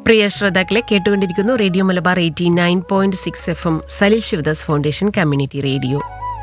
പ്രിയ ശ്രോതാക്കളെ കേട്ടുകൊണ്ടിരിക്കുന്നു radio Malabar eighty nine point six F M Salil Sivadas foundation community radio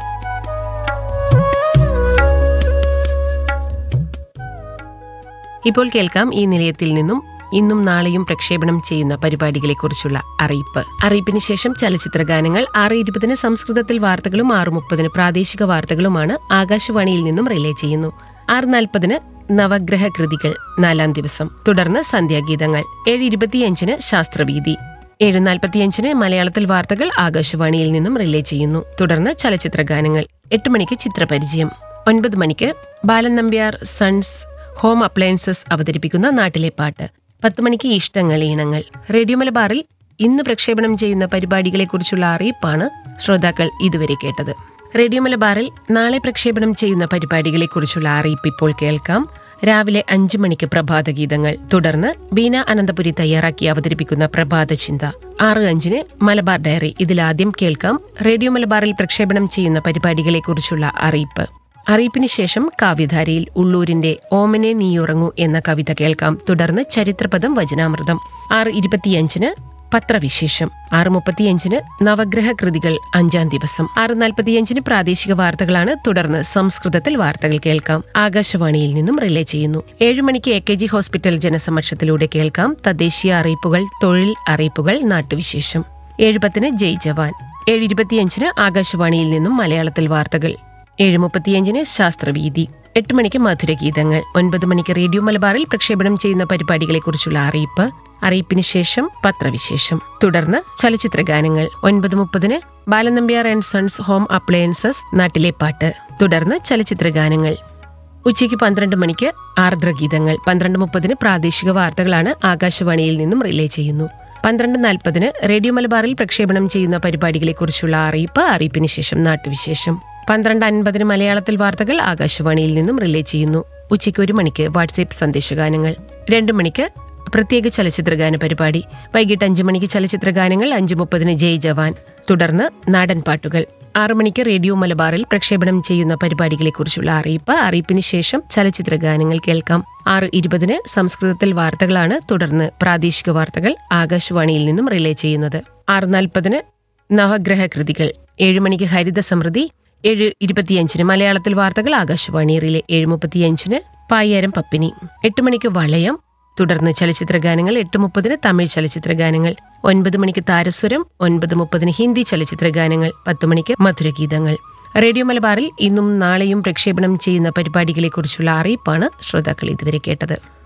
ഇപ്പോൾ കേൾക്കാം ഈ നിലയത്തിൽ നിന്നും ഇന്നും നാളെയും പ്രക്ഷേപണം ചെയ്യുന്ന പരിപാടികളെക്കുറിച്ചുള്ള അറിയിപ്പ് അറിയിപ്പിന് ശേഷം ചലച്ചിത്ര ഗാനങ്ങൾ ആറ് ഇരുപതിന് സംസ്കൃതത്തിൽ വാർത്തകളും ആറ് മുപ്പതിന് പ്രാദേശിക വാർത്തകളുമാണ് ആകാശവാണിയിൽ നിന്നും റിലേ ചെയ്യുന്നു ആറ് നാൽപ്പതിന് നവഗ്രഹ കൃതികൾ നാലാം ദിവസം തുടർന്ന് സന്ധ്യാഗീതങ്ങൾ ഏഴ് ഇരുപത്തിയഞ്ചിന് ശാസ്ത്രവീതി ഏഴ് നാൽപ്പത്തിയഞ്ചിന് മലയാളത്തിൽ വാർത്തകൾ ആകാശവാണിയിൽ നിന്നും റിലേ ചെയ്യുന്നു തുടർന്ന് ചലച്ചിത്ര ഗാനങ്ങൾ എട്ട് മണിക്ക് ചിത്രപരിചയം ഒൻപത് മണിക്ക് Balan Nambiar sons home appliances അവതരിപ്പിക്കുന്ന നാട്ടിലെ പാട്ട് പത്ത് മണിക്ക് ഇഷ്ടങ്ങൾ ഈണങ്ങൾ റേഡിയോ മലബാറിൽ ഇന്ന് പ്രക്ഷേപണം ചെയ്യുന്ന പരിപാടികളെക്കുറിച്ചുള്ള അറിയിപ്പാണ് ശ്രോതാക്കൾ ഇതുവരെ കേട്ടത് റേഡിയോ മലബാറിൽ നാളെ പ്രക്ഷേപണം ചെയ്യുന്ന പരിപാടികളെക്കുറിച്ചുള്ള അറിയിപ്പ് ഇപ്പോൾ കേൾക്കാം രാവിലെ അഞ്ചു മണിക്ക് പ്രഭാത ഗീതങ്ങൾ തുടർന്ന് ബീന അനന്തപുരി തയ്യാറാക്കി അവതരിപ്പിക്കുന്ന പ്രഭാത ചിന്ത ആറ് അഞ്ചിന് മലബാർ ഡയറി ഇതിലാദ്യം കേൾക്കാം റേഡിയോ മലബാറിൽ പ്രക്ഷേപണം ചെയ്യുന്ന പരിപാടികളെക്കുറിച്ചുള്ള അറിയിപ്പ് അറിയിപ്പിന് ശേഷം കാവ്യധാരയിൽ ഉള്ളൂരിന്റെ ഓമനെ നീയുറങ്ങൂ എന്ന കവിത കേൾക്കാം തുടർന്ന് ചരിത്രപദം വചനാമൃതം ആറ് ഇരുപത്തിയഞ്ചിന് പത്രവിശേഷം ആറ് മുപ്പത്തിയഞ്ചിന് നവഗ്രഹ കൃതികൾ അഞ്ചാം ദിവസം ആറ് നാൽപ്പത്തിയഞ്ചിന് പ്രാദേശിക വാർത്തകളാണ് തുടർന്ന് സംസ്കൃതത്തിൽ വാർത്തകൾ കേൾക്കാം ആകാശവാണിയിൽ നിന്നും റിലേ ചെയ്യുന്നു ഏഴ് മണിക്ക് എ കെ ജി ഹോസ്പിറ്റൽ ജനസമക്ഷത്തിലൂടെ കേൾക്കാം തദ്ദേശീയ അറിയിപ്പുകൾ തൊഴിൽ അറിയിപ്പുകൾ നാട്ടുവിശേഷം ഏഴ് പത്തിന് ജയ് ജവാൻ ഏഴ് ഇരുപത്തിയഞ്ചിന് ആകാശവാണിയിൽ നിന്നും മലയാളത്തിൽ വാർത്തകൾ ഏഴ് മുപ്പത്തിയഞ്ചിന് ശാസ്ത്രവീതി എട്ട് മണിക്ക് മധുരഗീതങ്ങൾ ഒൻപത് മണിക്ക് റേഡിയോ മലബാറിൽ പ്രക്ഷേപണം ചെയ്യുന്ന പരിപാടികളെക്കുറിച്ചുള്ള അറിയിപ്പ് അറിയിപ്പിന് ശേഷം പത്രവിശേഷം തുടർന്ന് ചലച്ചിത്ര ഗാനങ്ങൾ ഒൻപത് മുപ്പതിന് Balanambiar and sons home appliances നാട്ടിലെ പാട്ട് തുടർന്ന് ചലച്ചിത്ര ഗാനങ്ങൾ ഉച്ചയ്ക്ക് പന്ത്രണ്ട് മണിക്ക് ആർദ്രഗീതങ്ങൾ പന്ത്രണ്ട് മുപ്പതിന് പ്രാദേശിക വാർത്തകളാണ് ആകാശവാണിയിൽ നിന്നും റിലേ ചെയ്യുന്നു പന്ത്രണ്ട് നാൽപ്പതിന് റേഡിയോ മലബാറിൽ പ്രക്ഷേപണം ചെയ്യുന്ന പരിപാടികളെക്കുറിച്ചുള്ള അറിയിപ്പ് അറിയിപ്പിന് ശേഷം നാട്ടുവിശേഷം പന്ത്രണ്ട് അൻപതിന് മലയാളത്തിൽ വാർത്തകൾ ആകാശവാണിയിൽ നിന്നും റിലേ ചെയ്യുന്നു ഉച്ചയ്ക്ക് ഒരു മണിക്ക് വാട്സ്ആപ്പ് സന്ദേശഗാനങ്ങൾ രണ്ട് മണിക്ക് പ്രത്യേക ചലച്ചിത്രഗാന പരിപാടി വൈകിട്ട് അഞ്ചു മണിക്ക് ചലച്ചിത്രഗാനങ്ങൾ അഞ്ചു മുപ്പതിന് ജയ് ജവാൻ തുടർന്ന് നാടൻ പാട്ടുകൾ ആറു മണിക്ക് റേഡിയോ മലബാറിൽ പ്രക്ഷേപണം ചെയ്യുന്ന പരിപാടികളെക്കുറിച്ചുള്ള അറിയിപ്പ് അറിയിപ്പിന് ശേഷം ചലച്ചിത്ര ഗാനങ്ങൾ കേൾക്കാം ആറ് ഇരുപതിന് സംസ്കൃതത്തിൽ വാർത്തകളാണ് തുടർന്ന് പ്രാദേശിക വാർത്തകൾ ആകാശവാണിയിൽ നിന്നും റിലേ ചെയ്യുന്നത് ആറ് നാൽപ്പതിന് നവഗ്രഹ കൃതികൾ ഏഴ് മണിക്ക് ഹരിത സമൃദ്ധി ഏഴ് ഇരുപത്തിയഞ്ചിന് മലയാളത്തിൽ വാർത്തകൾ ആകാശവാണി റിലേ ഏഴ് മുപ്പത്തിയഞ്ചിന് പായ്യാരം പപ്പിനി എട്ട് മണിക്ക് വളയം തുടർന്ന് ചലച്ചിത്ര ഗാനങ്ങൾ എട്ട് മുപ്പതിന് തമിഴ് ചലച്ചിത്ര ഗാനങ്ങൾ ഒൻപത് മണിക്ക് താരസ്വരം ഒൻപത് മുപ്പതിന് ഹിന്ദി ചലച്ചിത്ര ഗാനങ്ങൾ പത്ത് മണിക്ക് മധുരഗീതങ്ങൾ റേഡിയോ മലബാറിൽ ഇന്നും നാളെയും പ്രക്ഷേപണം ചെയ്യുന്ന പരിപാടികളെക്കുറിച്ചുള്ള അറിയിപ്പാണ് ശ്രോതാക്കൾ ഇതുവരെ കേട്ടത്